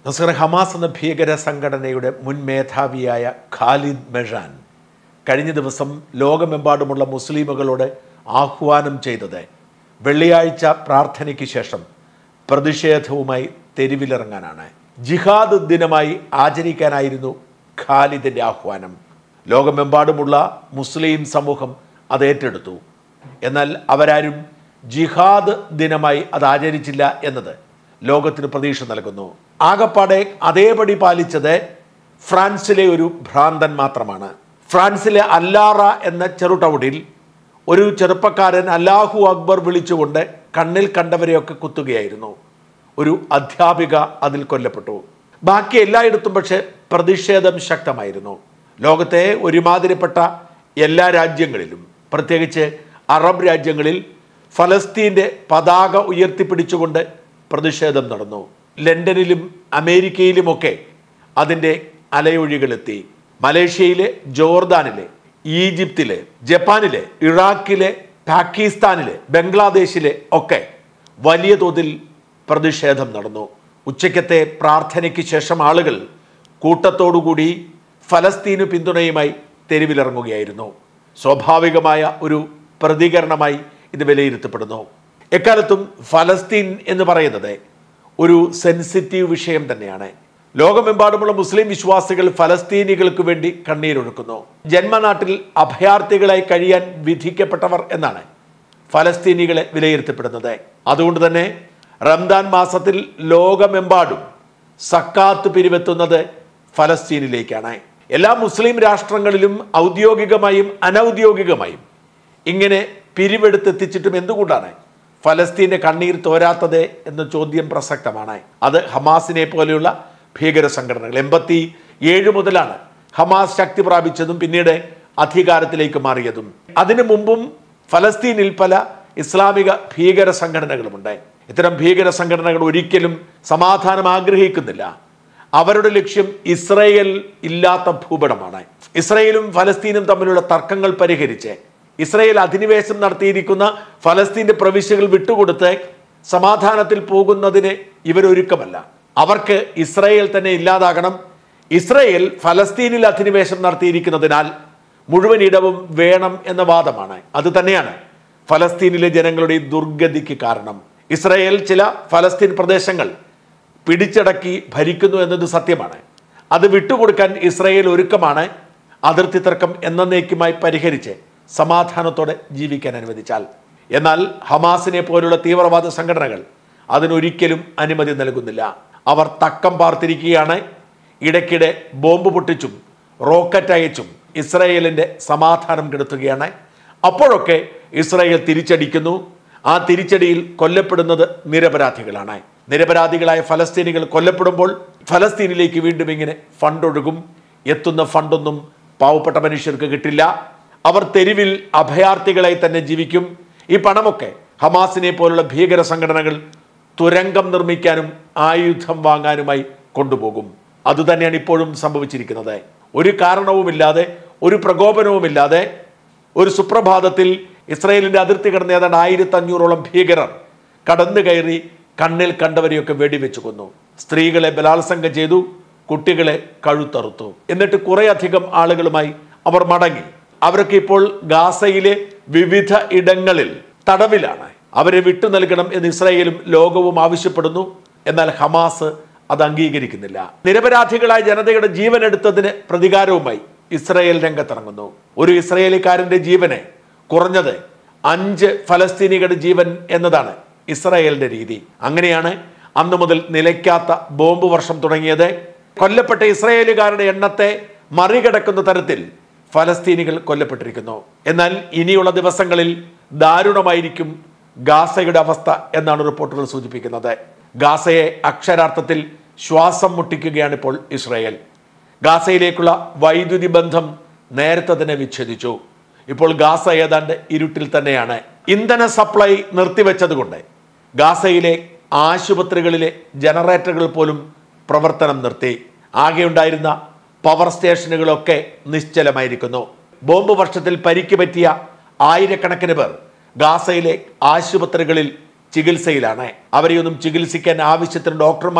Nasar Hamas എന്ന ഭീകര സംഘടനയുടെ മുൻ മേധാവിയായ ഖാലിദ് മെഷാൻ കഴിഞ്ഞ ദിവസം ലോകമെമ്പാടുമുള്ള മുസ്ലിമുകളോട് ആഹ്വാനം ചെയ്തത് വെള്ളിയാഴ്ച പ്രാർത്ഥനയ്ക്ക് ശേഷം പ്രതിഷേധവുമായി തെരുവിലിറങ്ങാനാണ് ജിഹാദ് ദിനമായി ആചരിക്കാനായിരുന്നു ഖാലിദിന്റെ ആഹ്വാനം ലോകമെമ്പാടുമുള്ള മുസ്ലിം സമൂഹം അത് ഏറ്റെടുത്തു എന്നാൽ അവരാരും ജിഹാദ് ദിനമായി അത് ആചരിച്ചില്ല എന്നത് ലോകത്തിന് പ്രതീക്ഷ നൽകുന്നു ആകപ്പാടെ അതേപടി പാലിച്ചത് ഫ്രാൻസിലെ ഒരു ഭ്രാന്തൻ മാത്രമാണ് ഫ്രാൻസിലെ അല്ലാറ എന്ന ചെറുടൗണിൽ ഒരു ചെറുപ്പക്കാരൻ അല്ലാഹു അക്ബർ വിളിച്ചുകൊണ്ട് കണ്ണിൽ കണ്ടവരെയൊക്കെ കുത്തുകയായിരുന്നു ഒരു അധ്യാപിക അതിൽ കൊല്ലപ്പെട്ടു ബാക്കി എല്ലായിടത്തും പക്ഷേ പ്രതിഷേധം ശക്തമായിരുന്നു ലോകത്തെ ഒരുമാതിരിപ്പെട്ട എല്ലാ രാജ്യങ്ങളിലും പ്രത്യേകിച്ച് അറബ് രാജ്യങ്ങളിൽ ഫലസ്തീൻ്റെ പതാക ഉയർത്തിപ്പിടിച്ചുകൊണ്ട് പ്രതിഷേധം നടന്നു ലണ്ടനിലും അമേരിക്കയിലുമൊക്കെ അതിൻ്റെ അലയൊഴികളെത്തി മലേഷ്യയിലെ ജോർദാനിലെ ഈജിപ്തിലെ ജപ്പാനിലെ ഇറാഖിലെ പാകിസ്ഥാനിലെ ബംഗ്ലാദേശിലെ ഒക്കെ വലിയ തോതിൽ പ്രതിഷേധം നടന്നു ഉച്ചയ്ക്കത്തെ പ്രാർത്ഥനയ്ക്ക് ശേഷം ആളുകൾ കൂട്ടത്തോടുകൂടി ഫലസ്തീനു പിന്തുണയുമായി തെരുവിലിറങ്ങുകയായിരുന്നു സ്വാഭാവികമായ ഒരു പ്രതികരണമായി ഇത് വിലയിരുത്തപ്പെടുന്നു എക്കാലത്തും ഫലസ്തീൻ എന്ന് പറയുന്നത് ഒരു സെൻസിറ്റീവ് വിഷയം തന്നെയാണ് ലോകമെമ്പാടുമുള്ള മുസ്ലിം വിശ്വാസികൾ ഫലസ്തീനികൾക്ക് വേണ്ടി കണ്ണീരൊഴുക്കുന്നു ജന്മനാട്ടിൽ അഭയാർത്ഥികളായി കഴിയാൻ വിധിക്കപ്പെട്ടവർ എന്നാണ് ഫലസ്തീനികളെ വിലയിരുത്തപ്പെടുന്നത് അതുകൊണ്ട് തന്നെ റംദാൻ മാസത്തിൽ ലോകമെമ്പാടും സക്കാത്ത് പിരിവെത്തുന്നത് ഫലസ്തീനിലേക്കാണ് എല്ലാ മുസ്ലിം രാഷ്ട്രങ്ങളിലും ഔദ്യോഗികമായും അനൗദ്യോഗികമായും ഇങ്ങനെ പിരിവെടുത്തെത്തിച്ചിട്ടും എന്തുകൊണ്ടാണ് ഫലസ്തീന്റെ കണ്ണീർ തോരാത്തത് എന്ന ചോദ്യം പ്രസക്തമാണ് അത് ഹമാസിനെ പോലെയുള്ള ഭീകര സംഘടനകൾ എൺപത്തി ഏഴ് മുതലാണ് ഹമാസ് ശക്തി പ്രാപിച്ചതും പിന്നീട് അധികാരത്തിലേക്ക് മാറിയതും അതിനു മുമ്പും ഫലസ്തീനിൽ പല ഇസ്ലാമിക ഭീകര സംഘടനകളുമുണ്ട് ഇത്തരം ഭീകര സംഘടനകൾ ഒരിക്കലും സമാധാനം ആഗ്രഹിക്കുന്നില്ല അവരുടെ ലക്ഷ്യം ഇസ്രയേൽ ഇല്ലാത്ത ഭൂപടമാണ് ഇസ്രയേലും ഫലസ്തീനും തമ്മിലുള്ള തർക്കങ്ങൾ പരിഹരിച്ച് ഇസ്രയേൽ അധിനിവേശം നടത്തിയിരിക്കുന്ന ഫലസ്തീന്റെ പ്രവിശ്യകൾ വിട്ടുകൊടുത്ത് സമാധാനത്തിൽ പോകുന്നതിന് ഇവരൊരുക്കമല്ല അവർക്ക് ഇസ്രയേൽ തന്നെ ഇല്ലാതാകണം ഇസ്രയേൽ ഫലസ്തീനിൽ അധിനിവേശം നടത്തിയിരിക്കുന്നതിനാൽ മുഴുവൻ ഇടവും വേണം എന്ന വാദമാണ് അത് തന്നെയാണ് ഫലസ്തീനിലെ ജനങ്ങളുടെ ഈ ദുർഗതിക്ക് കാരണം ഇസ്രയേൽ ചില ഫലസ്തീൻ പ്രദേശങ്ങൾ പിടിച്ചടക്കി ഭരിക്കുന്നു എന്നത് സത്യമാണ് അത് വിട്ടുകൊടുക്കാൻ ഇസ്രയേൽ ഒരുക്കമാണ് അതിർത്തി തർക്കം എന്നേക്കുമായി പരിഹരിച്ച് സമാധാനത്തോടെ ജീവിക്കാൻ അനുവദിച്ചാൽ എന്നാൽ ഹമാസിനെ പോലുള്ള തീവ്രവാദ സംഘടനകൾ അതിനൊരിക്കലും അനുമതി നൽകുന്നില്ല അവർ തക്കം പാർത്തിരിക്കുകയാണ് ഇടയ്ക്കിടെ ബോംബ് പൊട്ടിച്ചും റോക്കറ്റ് അയച്ചും ഇസ്രയേലിന്റെ സമാധാനം കെടുത്തുകയാണ് അപ്പോഴൊക്കെ ഇസ്രയേൽ തിരിച്ചടിക്കുന്നു ആ തിരിച്ചടിയിൽ കൊല്ലപ്പെടുന്നത് നിരപരാധികളാണ് നിരപരാധികളായ ഫലസ്തീനികൾ കൊല്ലപ്പെടുമ്പോൾ ഫലസ്തീനിലേക്ക് വീണ്ടും ഇങ്ങനെ ഫണ്ടൊഴുകും എത്തുന്ന ഫണ്ടൊന്നും പാവപ്പെട്ട മനുഷ്യർക്ക് കിട്ടില്ല അവർ തെരുവിൽ അഭയാർത്ഥികളായി തന്നെ ജീവിക്കും ഈ പണമൊക്കെ ഹമാസിനെ പോലുള്ള ഭീകര സംഘടനകൾ തുരങ്കം നിർമ്മിക്കാനും ആയുധം വാങ്ങാനുമായി കൊണ്ടുപോകും അതുതന്നെയാണ് ഇപ്പോഴും സംഭവിച്ചിരിക്കുന്നത് ഒരു കാരണവുമില്ലാതെ ഒരു പ്രകോപനവുമില്ലാതെ ഒരു സുപ്രഭാതത്തിൽ ഇസ്രയേലിന്റെ അതിർത്തി കടന്ന ഏതാണ്ട് ആയിരത്തി അഞ്ഞൂറോളം ഭീകരർ കടന്നു കയറി കണ്ണിൽ കണ്ടവരെയൊക്കെ വെടിവെച്ചു കൊന്നു സ്ത്രീകളെ ബലാത്സംഗം ചെയ്തു കുട്ടികളെ കഴുത്തറുത്തു എന്നിട്ട് കുറേയധികം ആളുകളുമായി അവർ മടങ്ങി അവരൊക്കെ ഇപ്പോൾ ഗാസയിലെ വിവിധ ഇടങ്ങളിൽ തടവിലാണ് അവരെ വിട്ടു നൽകണം എന്ന് ഇസ്രായേലും ലോകവും ആവശ്യപ്പെടുന്നു എന്നാൽ ഹമാസ് അത് അംഗീകരിക്കുന്നില്ല നിരപരാധികളായ ജനതയുടെ ജീവൻ എടുത്തതിന് പ്രതികാരവുമായി ഇസ്രായേൽ രംഗത്തിറങ്ങുന്നു ഒരു ഇസ്രായേലിക്കാരന്റെ ജീവനെ കുറഞ്ഞത് അഞ്ച് ഫലസ്തീനികളുടെ ജീവൻ എന്നതാണ് ഇസ്രായേലിന്റെ രീതി അങ്ങനെയാണ് അന്നു മുതൽ നിലയ്ക്കാത്ത ബോംബ് വർഷം തുടങ്ങിയത് കൊല്ലപ്പെട്ട ഇസ്രായേലുകാരുടെ എണ്ണത്തെ മറികടക്കുന്ന തരത്തിൽ ഫലസ്തീനികൾ കൊല്ലപ്പെട്ടിരിക്കുന്നു എന്നാൽ ഇനിയുള്ള ദിവസങ്ങളിൽ ദാരുണമായിരിക്കും ഗാസയുടെ അവസ്ഥ എന്നാണ് റിപ്പോർട്ടുകൾ സൂചിപ്പിക്കുന്നത് ഗാസയെ അക്ഷരാർത്ഥത്തിൽ ശ്വാസം മുട്ടിക്കുകയാണ് ഇപ്പോൾ ഇസ്രായേൽ ഗാസയിലേക്കുള്ള വൈദ്യുതി ബന്ധം നേരത്തെ തന്നെ വിച്ഛേദിച്ചു ഇപ്പോൾ ഗാസ ഏതാണ്ട് ഇരുട്ടിൽ തന്നെയാണ് ഇന്ധന സപ്ലൈ നിർത്തിവെച്ചതുകൊണ്ട് ഗാസയിലെ ആശുപത്രികളിലെ ജനറേറ്ററുകൾ പോലും പ്രവർത്തനം നിർത്തി ആകെ ഉണ്ടായിരുന്ന പവർ സ്റ്റേഷനുകളൊക്കെ നിശ്ചലമായിരിക്കുന്നു ബോംബ് വർഷത്തിൽ പരിക്ക് പറ്റിയ ആയിരക്കണക്കിന് പേർ ഗാസയിലെ ആശുപത്രികളിൽ ചികിത്സയിലാണ് അവരെയൊന്നും ചികിത്സിക്കാൻ ആവശ്യത്തിന് ഡോക്ടർമാരോ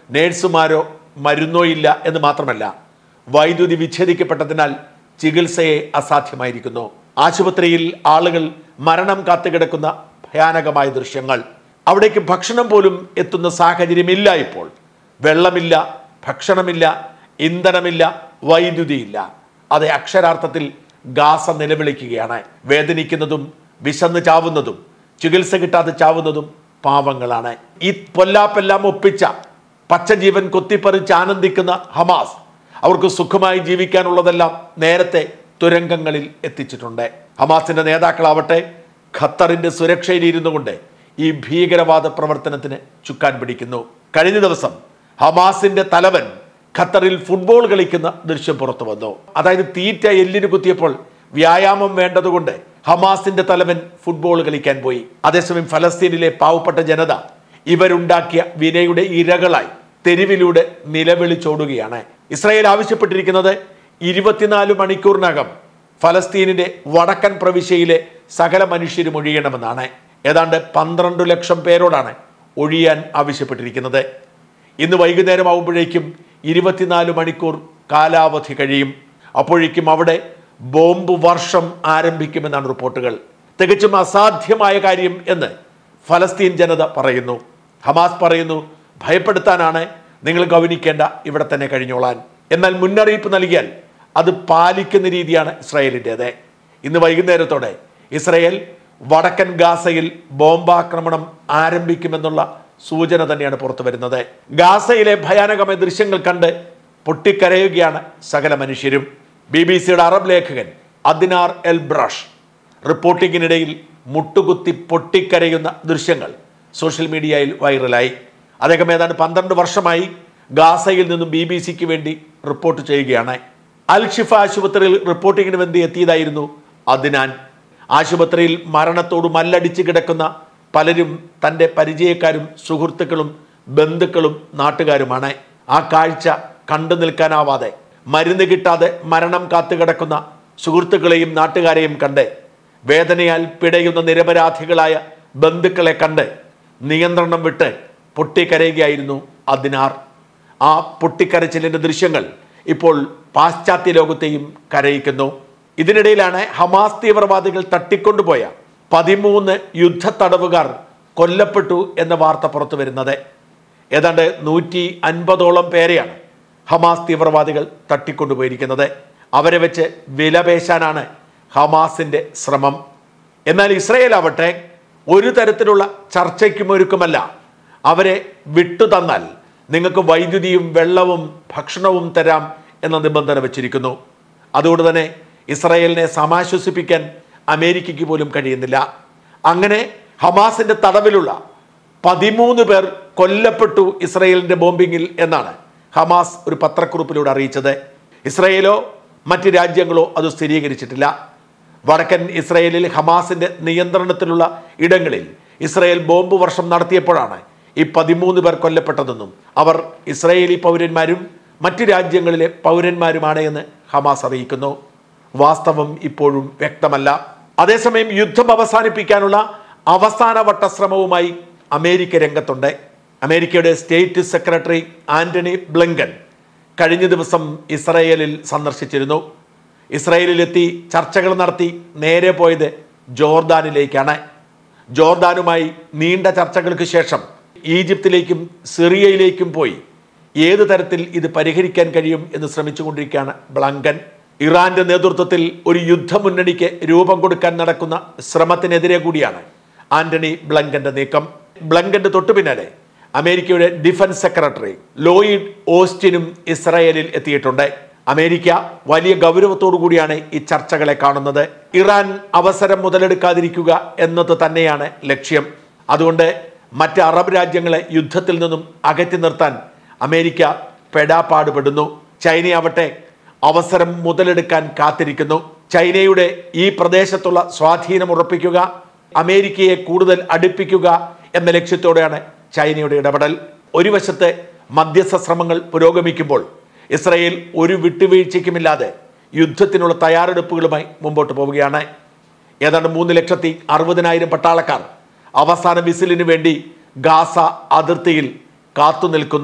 നേഴ്സുമാരോ മരുന്നോ ഇല്ല എന്ന് മാത്രമല്ല വൈദ്യുതി വിച്ഛേദിക്കപ്പെട്ടതിനാൽ ചികിത്സയെ അസാധ്യമായിരിക്കുന്നു ആശുപത്രിയിൽ ആളുകൾ മരണം കാത്തുകിടക്കുന്ന ഭയാനകമായ ദൃശ്യങ്ങൾ അവിടേക്ക് ഭക്ഷണം പോലും എത്തുന്ന സാഹചര്യമില്ല ഇപ്പോൾ വെള്ളമില്ല ഭക്ഷണമില്ല ഇന്ധനമില്ല വൈദ്യുതിയില്ല അത് അക്ഷരാർത്ഥത്തിൽ ഗാസ നിലവിളിക്കുകയാണ് വേദനിക്കുന്നതും വിശന്ന് ചാവുന്നതും ചികിത്സ കിട്ടാതെ ചാവുന്നതും പാവങ്ങളാണ് ഈ പൊല്ലാപ്പെല്ലാം ഒപ്പിച്ച പച്ചജീവൻ കൊത്തിപ്പറിച്ച് ആനന്ദിക്കുന്ന ഹമാസ് അവർക്ക് സുഖമായി ജീവിക്കാനുള്ളതെല്ലാം നേരത്തെ തുരങ്കങ്ങളിൽ എത്തിച്ചിട്ടുണ്ട് ഹമാസിന്റെ നേതാക്കളാവട്ടെ ഖത്തറിന്റെ സുരക്ഷയിൽ ഇരുന്നു കൊണ്ട് ഈ ഭീകരവാദ പ്രവർത്തനത്തിന് ചുക്കാൻ പിടിക്കുന്നു കഴിഞ്ഞ ദിവസം ഹമാസിന്റെ തലവൻ ഖത്തറിൽ ഫുട്ബോൾ കളിക്കുന്ന ദൃശ്യം പുറത്തു വന്നു അതായത് തീറ്റ എല്ലിന് കുത്തിയപ്പോൾ വ്യായാമം വേണ്ടതുകൊണ്ട് ഹമാസിന്റെ തലവൻ ഫുട്ബോൾ കളിക്കാൻ പോയി അതേസമയം ഫലസ്തീനിലെ പാവപ്പെട്ട ജനത ഇവരുണ്ടാക്കിയ വിനയുടെ ഇരകളായി തെരുവിലൂടെ നിലവിളിച്ചോടുകയാണ് ഇസ്രായേൽ ആവശ്യപ്പെട്ടിരിക്കുന്നത് ഇരുപത്തിനാല് മണിക്കൂറിനകം ഫലസ്തീനിന്റെ വടക്കൻ പ്രവിശ്യയിലെ സകല മനുഷ്യരും ഒഴിയണമെന്നാണ് ഏതാണ്ട് പന്ത്രണ്ട് ലക്ഷം പേരോടാണ് ഒഴിയാൻ ആവശ്യപ്പെട്ടിരിക്കുന്നത് ഇന്ന് വൈകുന്നേരം ആവുമ്പോഴേക്കും ഇരുപത്തിനാല് മണിക്കൂർ കാലാവധി കഴിയും അപ്പോഴേക്കും അവിടെ ബോംബ് വർഷം ആരംഭിക്കുമെന്നാണ് റിപ്പോർട്ടുകൾ തികച്ചും അസാധ്യമായ കാര്യം എന്ന് ഫലസ്തീൻ ജനത പറയുന്നു ഹമാസ് പറയുന്നു ഭയപ്പെടുത്താനാണ് നിങ്ങൾ ഗൗനിക്കേണ്ട ഇവിടെ തന്നെ കഴിഞ്ഞോളാൻ എന്നാൽ മുന്നറിയിപ്പ് നൽകിയാൽ അത് പാലിക്കുന്ന രീതിയാണ് ഇസ്രായേലിൻ്റെത് ഇന്ന് വൈകുന്നേരത്തോടെ ഇസ്രായേൽ വടക്കൻ ഗാസയിൽ ബോംബാക്രമണം ആരംഭിക്കുമെന്നുള്ള സൂചന തന്നെയാണ് പുറത്തു വരുന്നത് ഗാസയിലെ ഭയാനകമായ ദൃശ്യങ്ങൾ കണ്ട് പൊട്ടിക്കരയുകയാണ് സകല മനുഷ്യരും ബി ബി സിയുടെ അറബ് ലേഖകൻ അദിനാർ എൽ ബ്രഷ് റിപ്പോർട്ടിങ്ങിനിടയിൽ മുട്ടുകുത്തി പൊട്ടിക്കരയുന്ന ദൃശ്യങ്ങൾ സോഷ്യൽ മീഡിയയിൽ വൈറലായി അദ്ദേഹം ഏതാണ്ട് പന്ത്രണ്ട് വർഷമായി ഗാസയിൽ നിന്നും ബി ബി സിക്ക് വേണ്ടി റിപ്പോർട്ട് ചെയ്യുകയാണ് അൽ ഷിഫ ആശുപത്രിയിൽ റിപ്പോർട്ടിങ്ങിന് വേണ്ടി എത്തിയതായിരുന്നു അദ്നാൻ ആശുപത്രിയിൽ മരണത്തോട് മല്ലടിച്ച് കിടക്കുന്ന പലരും തൻ്റെ പരിചയക്കാരും സുഹൃത്തുക്കളും ബന്ധുക്കളും നാട്ടുകാരുമാണ് ആ കാഴ്ച കണ്ടു നിൽക്കാനാവാതെ മരുന്ന് കിട്ടാതെ മരണം കാത്തുകിടക്കുന്ന സുഹൃത്തുക്കളെയും നാട്ടുകാരെയും കണ്ട് വേദനയാൽ പിടയുന്ന നിരപരാധികളായ ബന്ധുക്കളെ കണ്ട് നിയന്ത്രണം വിട്ട് പൊട്ടിക്കരയുകയായിരുന്നു അതിനാർ ആ പൊട്ടിക്കരച്ചിലിന്റെ ദൃശ്യങ്ങൾ ഇപ്പോൾ പാശ്ചാത്യ ലോകത്തെയും കരയിക്കുന്നു ഇതിനിടയിലാണ് ഹമാസ് തീവ്രവാദികൾ തട്ടിക്കൊണ്ടുപോയ പതിമൂന്ന് യുദ്ധ തടവുകാർ കൊല്ലപ്പെട്ടു എന്ന വാർത്ത പുറത്തു വരുന്നത് ഏതാണ്ട് നൂറ്റി അൻപതോളം പേരെയാണ് ഹമാസ് തീവ്രവാദികൾ തട്ടിക്കൊണ്ടുപോയിരിക്കുന്നത് അവരെ വെച്ച് വിലപേശാനാണ് ഹമാസിന്റെ ശ്രമം എന്നാൽ ഇസ്രയേൽ ആവട്ടെ ഒരു തരത്തിലുള്ള ചർച്ചയ്ക്കും ഒരുക്കുമല്ല അവരെ വിട്ടു തന്നാൽ നിങ്ങൾക്ക് വൈദ്യുതിയും വെള്ളവും ഭക്ഷണവും തരാം എന്ന നിബന്ധന വെച്ചിരിക്കുന്നു അതുകൊണ്ട് തന്നെ ഇസ്രായേലിനെ സമാശ്വസിപ്പിക്കാൻ അമേരിക്കയ്ക്ക് പോലും കഴിയുന്നില്ല അങ്ങനെ ഹമാസിന്റെ തടവിലുള്ള പതിമൂന്ന് പേർ കൊല്ലപ്പെട്ടു ഇസ്രായേലിന്റെ ബോംബിങ്ങിൽ എന്നാണ് ഹമാസ് ഒരു പത്രക്കുറിപ്പിലൂടെ അറിയിച്ചത് ഇസ്രായേലോ മറ്റ് രാജ്യങ്ങളോ അത് സ്ഥിരീകരിച്ചിട്ടില്ല വടക്കൻ ഇസ്രായേലിൽ ഹമാസിന്റെ നിയന്ത്രണത്തിലുള്ള ഇടങ്ങളിൽ ഇസ്രായേൽ ബോംബ് വർഷം നടത്തിയപ്പോഴാണ് ഈ പതിമൂന്ന് പേർ കൊല്ലപ്പെട്ടതെന്നും അവർ ഇസ്രായേലി പൗരന്മാരും മറ്റ് രാജ്യങ്ങളിലെ പൗരന്മാരുമാണ് എന്ന് ഹമാസ് അറിയിക്കുന്നു വാസ്തവം ഇപ്പോഴും വ്യക്തമല്ല അതേസമയം യുദ്ധം അവസാനിപ്പിക്കാനുള്ള അവസാനവട്ട ശ്രമവുമായി അമേരിക്ക രംഗത്തുണ്ട് അമേരിക്കയുടെ സ്റ്റേറ്റ് സെക്രട്ടറി ആന്റണി ബ്ലിങ്കൻ കഴിഞ്ഞ ദിവസം ഇസ്രായേലിൽ സന്ദർശിച്ചിരുന്നു ഇസ്രായേലിലെത്തി ചർച്ചകൾ നടത്തി നേരെ പോയത് ജോർദാനിലേക്കാണ് ജോർദാനുമായി നീണ്ട ചർച്ചകൾക്ക് ശേഷം ഈജിപ്തിലേക്കും സിറിയയിലേക്കും പോയി ഏത് തരത്തിൽ ഇത് പരിഹരിക്കാൻ കഴിയും എന്ന് ശ്രമിച്ചുകൊണ്ടിരിക്കുകയാണ് ബ്ലങ്കൻ ഇറാന്റെ നേതൃത്വത്തിൽ ഒരു യുദ്ധമുന്നണിക്ക് രൂപം കൊടുക്കാൻ നടക്കുന്ന ശ്രമത്തിനെതിരെ കൂടിയാണ് ആന്റണി ബ്ലങ്കന്റെ നീക്കം ബ്ലങ്കന്റെ തൊട്ടു പിന്നാലെ അമേരിക്കയുടെ ഡിഫൻസ് സെക്രട്ടറി ലോയിഡ് ഓസ്റ്റിനും ഇസ്രായേലിൽ എത്തിയിട്ടുണ്ട് അമേരിക്ക വലിയ ഗൗരവത്തോടു കൂടിയാണ് ഈ ചർച്ചകളെ കാണുന്നത് ഇറാൻ അവസരം മുതലെടുക്കാതിരിക്കുക എന്നത് തന്നെയാണ് ലക്ഷ്യം അതുകൊണ്ട് മറ്റ് അറബ് രാജ്യങ്ങളെ യുദ്ധത്തിൽ നിന്നും അകറ്റി നിർത്താൻ അമേരിക്ക പെടാപ്പാടുപെടുന്നു ചൈനയാവട്ടെ അവസരം മുതലെടുക്കാൻ കാത്തിരിക്കുന്നു ചൈനയുടെ ഈ പ്രദേശത്തുള്ള സ്വാധീനം ഉറപ്പിക്കുക അമേരിക്കയെ കൂടുതൽ അടുപ്പിക്കുക എന്ന ലക്ഷ്യത്തോടെയാണ് ചൈനയുടെ ഇടപെടൽ ഒരു വശത്ത് മധ്യസ്ഥ ശ്രമങ്ങൾ പുരോഗമിക്കുമ്പോൾ ഇസ്രയേൽ ഒരു വിട്ടുവീഴ്ചയ്ക്കുമില്ലാതെ യുദ്ധത്തിനുള്ള തയ്യാറെടുപ്പുകളുമായി മുമ്പോട്ട് പോവുകയാണ് ഏതാണ്ട് മൂന്ന് ലക്ഷത്തി അറുപതിനായിരം പട്ടാളക്കാർ അവസാന വിസിലിന് വേണ്ടി ഗാസ അതിർത്തിയിൽ കാത്തു നിൽക്കുന്നു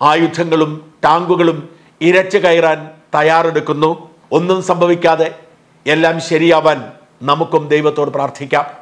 ആയുധങ്ങളും ടാങ്കുകളും ഇരച്ചു കയറാൻ തയ്യാറെടുക്കുന്നു ഒന്നും സംഭവിക്കാതെ എല്ലാം ശരിയാവാൻ നമുക്കും ദൈവത്തോട് പ്രാർത്ഥിക്കാം